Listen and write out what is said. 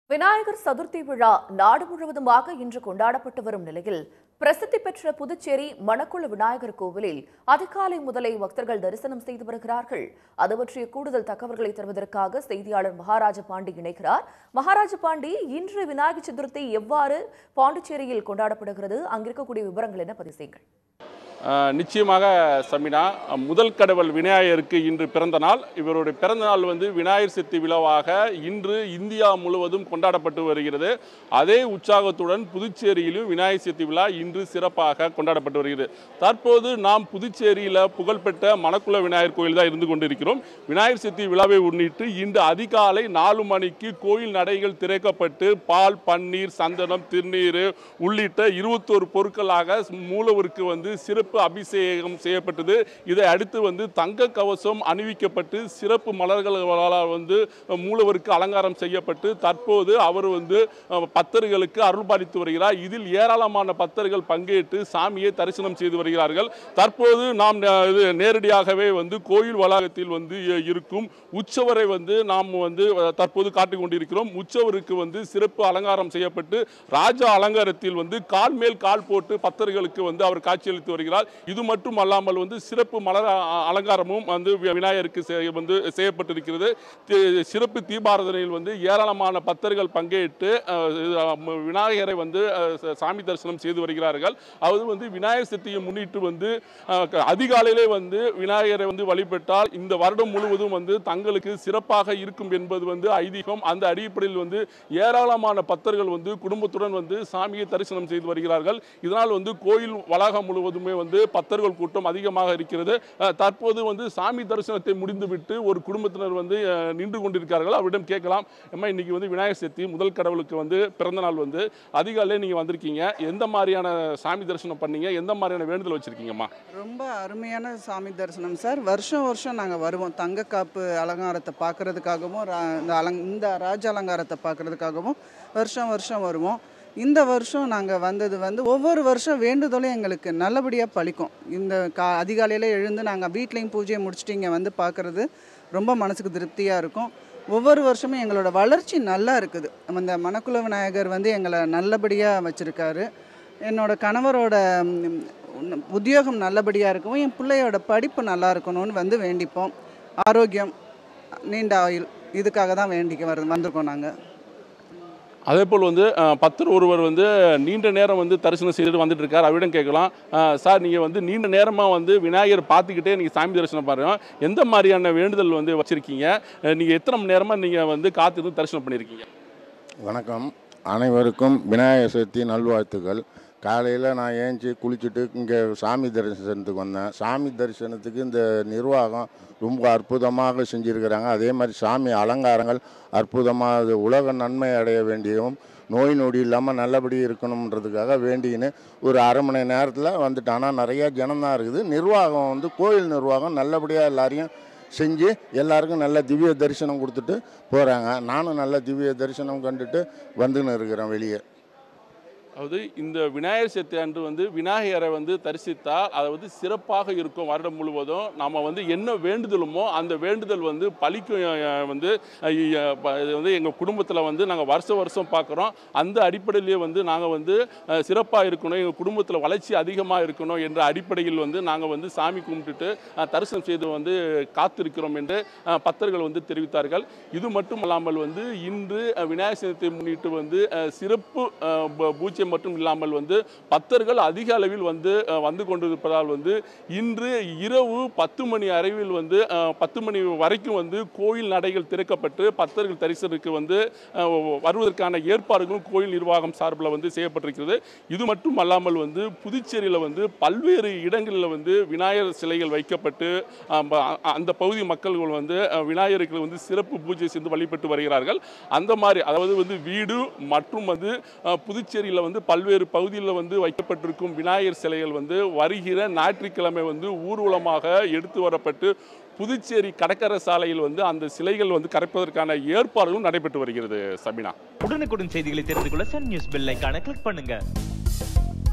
விநாயகர் சதுர்த்தி விழா நாடு முழுவதுமாக இன்று கொண்டாடப்பட்டு வரும் நிலையில் பிரசித்தி பெற்ற புதுச்சேரி மணக்குள விநாயகர் கோவிலில் அதிகாலை முதலே பக்தர்கள் தரிசனம் செய்து வருகிறார்கள் அது பற்றிய கூடுதல் தகவல்களை தருவதற்காக செய்தியாளர் மகாராஜ பாண்டி இணைக்கிறார் மகாராஜ பாண்டி இன்று விநாயகர் சதுர்த்தி எவ்வாறு பாண்டிச்சேரியில் கொண்டாடப்படுகிறது அங்கிருக்கக்கூடிய விவரங்கள் என்ன பதிவு செய்யுங்கள் ஆஹ் நிச்சயமாக சமினா முதல் கடவுள் விநாயகருக்கு இன்று பிறந்த நாள் இவருடைய பிறந்த நாள் வந்து விநாயகர் சதுர்த்தி விழாவாக இன்று இந்தியா முழுவதும் கொண்டாடப்பட்டு வருகிறது அதே உற்சாகத்துடன் புதுச்சேரியிலும் விநாயகர் சதுர்த்தி விழா இன்று சிறப்பாக கொண்டாடப்பட்டு வருகிறது தற்போது நாம் புதுச்சேரியில் புகழ்பெற்ற மணக்குள விநாயகர் கோயில் தான் இருந்து கொண்டிருக்கிறோம் விநாயகர் சதுர்த்தி விழாவை முன்னிட்டு இன்று அதிகாலை நாலு மணிக்கு கோயில் நடைகள் திறக்கப்பட்டு பால் பன்னீர் சந்தனம் திருநீர் உள்ளிட்ட இருபத்தோரு பொருட்களாக மூலவருக்கு வந்து சிறப்பு அபிஷேகம் செய்யப்பட்டது இதை அடுத்து வந்து தங்க கவசம் அணிவிக்கப்பட்டு சிறப்பு மலர்களால் வந்து மூலவருக்கு அலங்காரம் செய்யப்பட்டு தற்போது அவர் வந்து அஹ், பக்தர்களுக்கு அருள்பாலித்து வருகிறார் இதில் ஏராளமான பக்தர்கள் பங்கேற்று சாமியை தரிசனம் செய்து வருகிறார்கள் தற்போது நாம் அஹ், இது நேரடியாகவே வந்து கோயில் வளாகத்தில் வந்து இ- இருக்கும் உற்சவரை வந்து நாம் வந்து அஹ், தற்போது காட்டிக் கொண்டிருக்கிறோம் உற்சவருக்கு வந்து சிறப்பு அலங்காரம் செய்யப்பட்டு ராஜா அலங்காரத்தில் வந்து கால் மேல் கால் போட்டு பக்தர்களுக்கு வந்து அவர் காட்சியளித்து வருகிறார் இது மட்டும் அல்லாமல் வந்து சிறப்பு மலர் அ- அலங்காரமும் வந்து வி- விநாயகருக்கு செய்- வந்து செய்யப்பட்டிருக்கிறது தி- சிறப்பு தீபாராதனையில் வந்து ஏராளமான பக்தர்கள் பங்கேற்று அஹ், இது, அஹ், விநாயகரை வந்து அஹ், ச- சாமி தரிசனம் செய்து வருகிறார்கள் அது வந்து விநாயகர் சதுர்த்தியை முன்னிட்டு வந்து அஹ், க- அதிகாலையிலே வந்து விநாயகரை வந்து வழிபட்டால் இந்த வருடம் முழுவதும் வந்து தங்களுக்கு சிறப்பாக இருக்கும் என்பது வந்து ஐதீகம் அந்த அடிப்படையில் வந்து ஏராளமான பக்தர்கள் வந்து குடும்பத்துடன் வந்து சாமியை தரிசனம் செய்து வருகிறார்கள் இதனால் வந்து கோயில் வளாகம் முழுவதுமே வந்து பக்தர்கள் கூட்டம் அதிகமாக இருக்கிறது அஹ், தற்போது வந்து சாமி தரிசனத்தை முடிந்துவிட்டு ஒரு குடும்பத்தினர் வந்து அஹ், நின்று கொண்டிருக்கிறார்கள் அவரிடம் கேட்கலாம் அம்மா இன்னைக்கு வந்து விநாயகர் சதுர்த்தி முதல் கடவுளுக்கு வந்து பிறந்த நாள் வந்து அதிகாலையில் நீங்கள் வந்திருக்கீங்க எந்த மாதிரியான சாமி தரிசனம் பண்ணீங்க எந்த மாதிரியான வேண்டுதல் வச்சிருக்கீங்கம்மா ரொம்ப அருமையான சாமி தரிசனம் சார் வருஷம் வருஷம் நாங்கள் வருவோம் தங்கக்காப்பு அலங்காரத்தை பார்க்கறதுக்காகவும் ரா- இந்த அலங் இந்த ராஜ அலங்காரத்தை பார்க்கறதுக்காகவும் வருஷம் வருஷம் வருவோம் இந்த வருஷம் நாங்கள் வந்தது வந்து ஒவ்வொரு வருஷம் வேண்டுதலும் எங்களுக்கு நல்லபடியாக பலிக்கும் இந்த கா அதிகாலையில் எழுந்து நாங்கள் வீட்லேயும் பூஜையை முடிச்சுட்டு இங்கே வந்து பார்க்குறது ரொம்ப மனசுக்கு திருப்தியாக இருக்கும் ஒவ்வொரு வருஷமும் எங்களோட வளர்ச்சி நல்லா இருக்குது இந்த மணக்குள விநாயகர் வந்து எங்களை நல்லபடியாக வச்சுருக்காரு என்னோட கணவரோட ம், உன்ன- உத்தியோகம் நல்லபடியாக இருக்கவும் என் பிள்ளையோட படிப்பு நல்லா இருக்கணும்னு வந்து வேண்டிப்போம் ஆரோக்கியம் நீண்ட ஆயுள் இதுக்காக தான் வேண்டிக்க வர வந்திருக்கோம் நாங்கள் அதே போல் வந்து அஹ், பக்தர் ஒருவர் வந்து நீண்ட நேரம் வந்து தரிசனம் செய்துட்டு வந்துட்டு இருக்கார் அவரிடம் கேட்கலாம் அஹ், சார் நீங்கள் வந்து நீண்ட நேரமாக வந்து விநாயகர் பார்த்துக்கிட்டே நீங்கள் சாமி தரிசனம் பாருங்க எந்த மாதிரியான வேண்டுதல் வந்து வச்சுருக்கீங்க நீங்கள் எத்தனை மணி நேரமாக நீங்கள் வந்து காத்திருந்து தரிசனம் பண்ணியிருக்கீங்க வணக்கம் அனைவருக்கும் விநாயகர் சதுர்த்தி நல்வாழ்த்துக்கள் காலையில் நான் ஏஞ்சி குளிச்சுட்டு இங்கே சாமி தரிசனத்துக்கு வந்தேன் சாமி தரிசனத்துக்கு இந்த நிர்வாகம் ரொம்ப அற்புதமாக செஞ்சுருக்கிறாங்க அதே மாதிரி சாமி அலங்காரங்கள் அற்புதமாக அது உலக நன்மை அடைய வேண்டியவும் நோய் நொடி இல்லாமல் நல்லபடி இருக்கணுன்றதுக்காக வேண்டின்னு ஒரு அரை மணி நேரத்தில் வந்துட்டு ஆனால் நிறையா ஜனம்தான் இருக்குது நிர்வாகம் வந்து கோயில் நிர்வாகம் நல்லபடியாக எல்லாரையும் செஞ்சு எல்லாருக்கும் நல்ல திவ்ய தரிசனம் கொடுத்துட்டு போகிறாங்க நானும் நல்ல திவ்ய தரிசனம் கண்டுட்டு வந்துன்னு இருக்கிறேன் வெளியே அதாவது இந்த விநாயகர் சதுர்த்தி அன்று வந்து விநாயகரை வந்து தரிசித்தால் அது வந்து சிறப்பாக இருக்கும் வருடம் முழுவதும் நம்ம வந்து என்ன வேண்டுதலுமோ அந்த வேண்டுதல் வந்து பலிக்கும் அஹ், வந்து அஹ், அஹ், ப- இது வந்து எங்கள் குடும்பத்தில் வந்து நாங்கள் வருஷம் வருஷம் பார்க்குறோம் அந்த அடிப்படையிலேயே வந்து நாங்கள் வந்து சிறப்பாக இருக்கணும் எங்கள் குடும்பத்தில் வளர்ச்சி அதிகமாக இருக்கணும் என்ற அடிப்படையில் வந்து நாங்கள் வந்து சாமி கும்பிட்டுட்டு அஹ், தரிசனம் செய்து வந்து காத்திருக்கிறோம் என்று அஹ், பக்தர்கள் வந்து தெரிவித்தார்கள் இது மட்டும் அல்லாமல் வந்து இன்று அஹ், விநாயகர் சதுர்த்தியை முன்னிட்டு வந்து அஹ், சிறப்பு அஹ், பூ- பூஜை மட்டும் இல்லாமல் வந்து பக்தர்கள் அதிக அளவில் வந்து அஹ், வந்து கொண்டிருப்பதால் வந்து இன்று இரவு பத்து மணி அளவில் வந்து அஹ், பத்து மணி வரைக்கும் வந்து கோயில் நடைகள் திறக்கப்பட்டு பக்தர்கள் தரிசனத்துக்கு வந்து அஹ், வருவதற்கான ஏற்பாடுகளும் கோயில் நிர்வாகம் சார்பில் வந்து செய்யப்பட்டிருக்கிறது இது மட்டும் அல்லாமல் வந்து புதுச்சேரியில் வந்து பல்வேறு இடங்களில் வந்து விநாயகர் சிலைகள் வைக்கப்பட்டு அஹ், ப- அ- அந்த பகுதி மக்கள் வந்து அஹ், விநாயகருக்கு வந்து சிறப்பு பூஜை செய்து வழிபட்டு வருகிறார்கள் அந்த மாதிரி அதாவது வந்து வீடு மற்றும் வந்து அஹ், புதுச்சேரியில் வந்து பல்வேறு பகுதிகளில் வந்து வைக்கப்பட்டிருக்கும் விநாயகர் சிலைகள் வந்து வருகிற ஞாயிற்றுக்கிழமை வந்து ஊர்வலமாக எடுத்து வரப்பட்டு புதுச்சேரி கடற்கரை சாலையில் வந்து அந்த சிலைகள் வந்து கரைப்பதற்கான ஏற்பாடுகளும் நடைபெற்று வருகிறது சபினா உடனுக்குடன் செய்திகளை தெரிந்து கொள்ள சன் நியூஸ் பெல் ஐகானை கிளிக் பண்ணுங்க